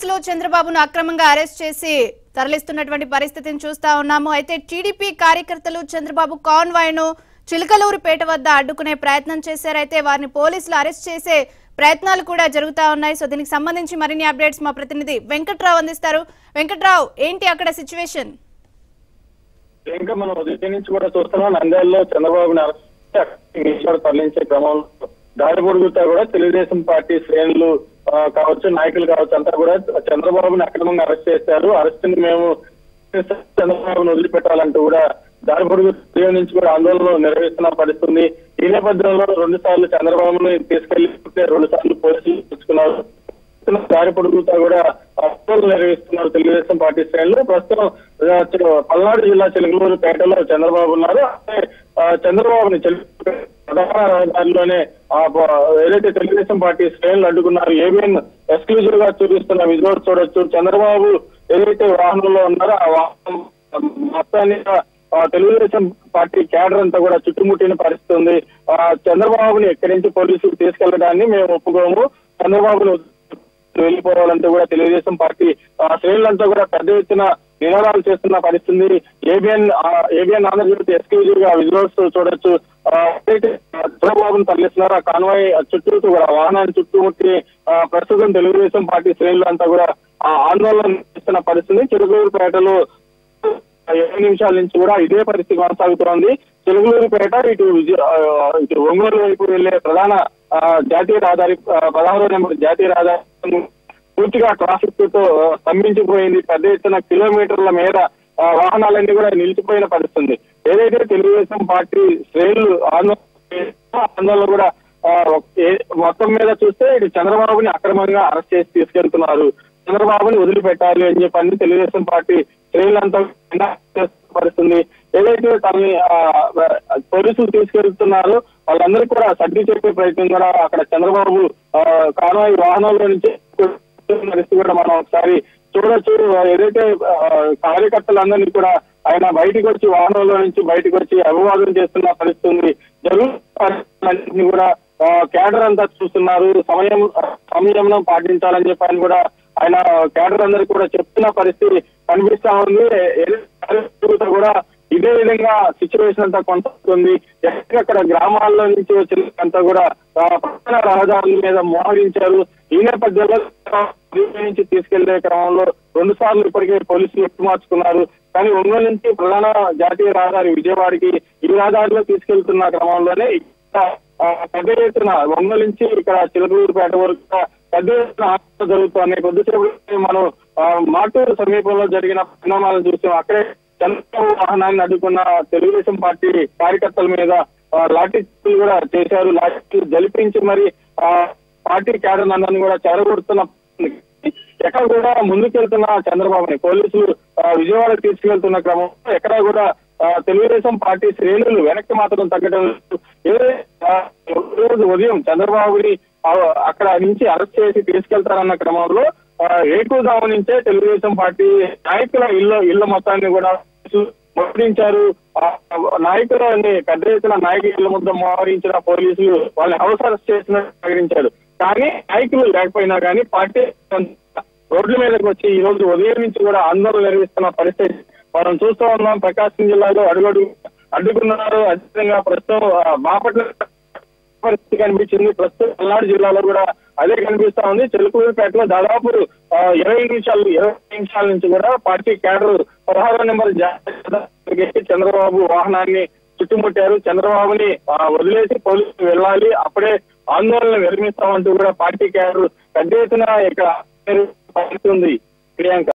పోలీసులు చంద్రబాబును అక్రమంగా అరెస్ట్ చేసి తరలిస్తున్నటువంటి పరిస్థితిని చూస్తా ఉన్నాము అయితే టీడీపీ కార్యకర్తలు చంద్రబాబు కాన్వాయ్ ను చిలకలూరుపేట వద్ద అడ్డుకునే ప్రయత్నం చేశారైతే వారిని పోలీసులు అరెస్ట్ చేసే ప్రయత్నాలు కూడా జరుగుతా ఉన్నాయి సో దీనికి సంబంధించి మరిన్ని అప్డేట్స్ మా ప్రతినిధి వెంకట్రావు అందిస్తారు వెంకట్రావు ఏంటి అక్కడ సిచ్యువేషన్ ఇంకా మనం ఉదయం నుంచి కూడా చూస్తున్నాం నంద్యాలలో చంద్రబాబుని అరెస్ట్ చేసి ఈశ్వర్ తరలించే క్రమంలో దాడి పొడుగుతా కూడా తెలుగుదేశం పార్టీ శ్రేణులు ఆ, కావచ్చు నాయకులు కావచ్చు అంతా కూడా చంద్రబాబుని అక్రమంగా అరెస్ట్ చేశారు అరెస్ట్ ని మేము చంద్రబాబును వదిలిపెట్టాలంటూ కూడా దాడి పొడుగు ఉదయం నుంచి కూడా ఆందోళన నిర్వహిస్తున్న పరిస్థితుంది ఈ నేపథ్యంలో రెండు సార్లు చంద్రబాబును తీసుకెళ్లి రెండు సార్లు పోలీసులు తెచ్చుకున్నారు దారి పొడుగుతా కూడా ఆందోళన నిర్వహిస్తున్నారు తెలుగుదేశం పార్టీ శ్రేణులు ప్రస్తుతం ఆ, చి- పల్నాడు జిల్లా చిలకలూరు పేటలో చంద్రబాబు ఉన్నారు అంటే ఆ, చంద్రబాబుని చిలకలూరు ప్రధాన రహదారిలోనే ఆ ప- ఏదైతే తెలుగుదేశం పార్టీ శ్రేణులు అడ్డుకున్నారు ఏబిఎన్ ఎక్స్క్లూజివ్ గా చూపిస్తున్న విజువల్ చూడొచ్చు చంద్రబాబు ఏదైతే వాహనంలో ఉన్నారో ఆ వాహనం మొత్తాన్ని ఆ, తెలుగుదేశం పార్టీ క్యాడర్ అంతా కూడా చుట్టుముట్టిన పరిస్థితి ఉంది ఆ, చంద్రబాబుని ఎక్కడి నుంచి పోలీసులు తీసుకెళ్లడాన్ని మేము ఒప్పుకోము చంద్రబాబును వెళ్ళిపోవాలంటూ కూడా తెలుగుదేశం పార్టీ ఆ, శ్రేణులంతా కూడా పెద్ద ఎత్తున నినాదాలు చేస్తున్న పరిస్థితి ఏబిఎన్ ఏబిఎన్ ఆంధ్రజ్యోతి ఎక్స్క్లూజివ్ గా విజువల్స్ చూడొచ్చు ఆ, ఏదైతే చంద్రబాబును తరలిస్తున్నారు ఆ కాన్వాయ్ చుట్టూ కూడా వాహనాన్ని చుట్టుముట్టి ఆ, ప్రస్తుతం తెలుగుదేశం పార్టీ శ్రేణులంతా కూడా ఆ, ఆందోళన చేస్తున్న పరిస్థితి చిరుగూరుపేటలో ఏడు నిమిషాల నుంచి కూడా ఇదే పరిస్థితి కొనసాగుతోంది చిలుగులూరుపేట ఇటు విజయ ఆ, ఇటు ఒంగోలు వైపు వెళ్లే ప్రధాన ఆ, జాతీయ రహదారి ఆ, పదహారో నెంబర్ జాతీయ రహదారి పూర్తిగా ట్రాఫిక్ తో ఆ, స్తంభించిపోయింది పెద్ద ఎత్తున కిలోమీటర్ల మేర ఆ, వాహనాలన్నీ కూడా నిలిచిపోయిన పరిస్థితి ఏదైతే తెలుగుదేశం పార్టీ శ్రేణులు ఆందోళన చేస్తున్నారో, ఆందోళన కూడా ఆ, ఏ- మొత్తం మీద చూస్తే ఇటు చంద్రబాబుని అక్రమంగా అరెస్ట్ చేసి తీసుకెళ్తున్నారు చంద్రబాబుని వదిలిపెట్టాలి అని చెప్పని తెలుగుదేశం పార్టీ శ్రేణులంతా పరిస్థితుంది ఏదైతే తనని ఆ, పోలీసులు తీసుకెళ్తున్నారో వాళ్ళందరికీ కూడా సర్ది చెప్పే ప్రయత్నం కూడా అక్కడ చంద్రబాబు ఆ, కాన్వాయ్ వాహనంలో నుంచి పరిస్థితి కూడా మనం ఒకసారి చూడొచ్చు ఏదైతే ఆ, కార్యకర్తలందరినీ కూడా ఆయన బయటకు వచ్చి వాహనంలో నుంచి బయటకు వచ్చి అభివాదం చేస్తున్న పరిస్థితి ఉంది జరుగుతున్న కూడా ఆ, కేడర్ అంతా చూస్తున్నారు సమయం సంయమనం పాటించాలని చెప్పి ఆయన కూడా ఆయన కేడర్ అందరికి కూడా చెప్తున్న పరిస్థితి కనిపిస్తా ఉంది ఏ- ఏ- కూడా ఇదే విధంగా సిచ్యువేషన్ అంతా కొనసాగుతుంది ఎక్కడెక్కడ గ్రామాల్లో నుంచి వచ్చిన అంతా కూడా ఆ, ప్రధాన రహదారుల మీద మోహరించారు ఈ నేపథ్యంలో ఢిల్లీ నుంచి తీసుకెళ్లే క్రమంలో రెండు సార్లు ఇప్పటికే పోలీసులు ఎత్తు మార్చుకున్నారు కానీ ఒంగోలు నుంచి ప్రధాన జాతీయ రహదారి విజయవాడకి ఈ రహదారిలో తీసుకెళ్తున్న క్రమంలోనే ఇక్కడ, ఆ, పెద్ద ఎత్తున ఒంగోలు నుంచి ఇక్కడ చిలకలూరుపేట వరకు కూడా పెద్ద ఎత్తున ఆందోళన జరుగుతుంది కొద్దిసేపు మనం ఆ, మాటూరు సమీపంలో జరిగిన పరిణామాలను చూసాం అక్కడే చంద్రబాబు వాహనాన్ని అడ్డుకున్న తెలుగుదేశం పార్టీ కార్యకర్తల మీద ఆ, లాఠీ చార్జీలు కూడా చేశారు లాఠీ జలిపించి మరి ఆ పార్టీ క్యాడర్ అందరిని కూడా చెరగొడుతున్న ఎక్కడ కూడా ముందుకెళ్తున్న చంద్రబాబుని పోలీసులు ఆ, విజయవాడకు తీసుకెళ్తున్న క్రమంలో ఎక్కడ కూడా ఆ, తెలుగుదేశం పార్టీ శ్రేణులు వెనక్కి మాత్రం తగ్గడం లేదు. ఏదైతే ఆ, రోజు ఉదయం చంద్రబాబుని ఆ, అక్కడ నుంచి అరెస్ట్ చేసి తీసుకెళ్తారన్న క్రమంలో ఆ, ఏకూదాము నుంచే తెలుగుదేశం పార్టీ నాయకుల ఇళ్ళ ఇళ్ల మొత్తాన్ని కూడా ముద్రించారు ఆ, నాయకులని పెద్ద ఎత్తున నాయకుల ఇళ్ల ముద్ద మోహరించిన పోలీసులు వాళ్ళని హౌస్ అరెస్ట్ చేసినట్టు ప్రకటించారు కానీ నాయకులు లేకపోయినా కానీ పార్టీ రోడ్ల మీదకి వచ్చి ఈ రోజు ఉదయం నుంచి కూడా ఆందోళన నిర్వహిస్తున్న పరిస్థితి మనం చూస్తూ ఉన్నాం ప్రకాశం జిల్లాలో అడుగడు అడ్డుకున్నారు అదేవిధంగా ప్రస్తుతం ఆ, బాపట్ల పరిస్థితి కనిపించింది ప్రస్తుతం పల్నాడు జిల్లాలో కూడా అదే కనిపిస్తా ఉంది చిలుకూరుపేటలో దాదాపు ఆ, ఇరవై నిమిషాలు ఇరవై నిమిషాల నుంచి కూడా పార్టీ క్యాడర్ పదహారో నెంబర్ జాతీయ చంద్రబాబు వాహనాన్ని చుట్టుముట్టారు చంద్రబాబుని ఆ, వదిలేసి పోలీసులు వెళ్ళాలి అప్పుడే ఆందోళన విరమిస్తామంటూ కూడా పార్టీ క్యాడర్ పెద్ద ఎత్తున ఇక్కడ పరిస్థితి ఉంది ప్రియాంక